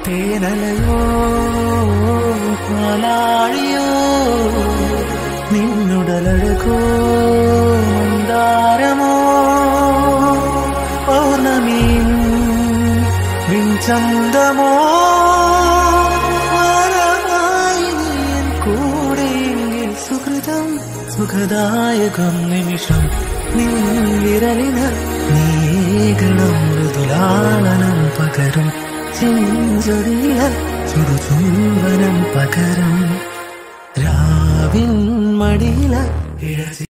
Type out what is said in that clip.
തേനലയോ പാലാഴിയോ നിന്നുടലഴകോ മന്ദാരമോ പൗർണമിയും വിഞ്ചന്തമോ വരമായി നീ എൻ കൂടെയെങ്കിൽ സുഹൃതം സുഖദായകം നിമിഷം നിൻ വിരലിന് നീകണം മൃദുലാളനം പകരും ചെഞ്ചൊടിയ ചുടുചുംബനം പകരം രാവിൻ മടിയില ഇഴ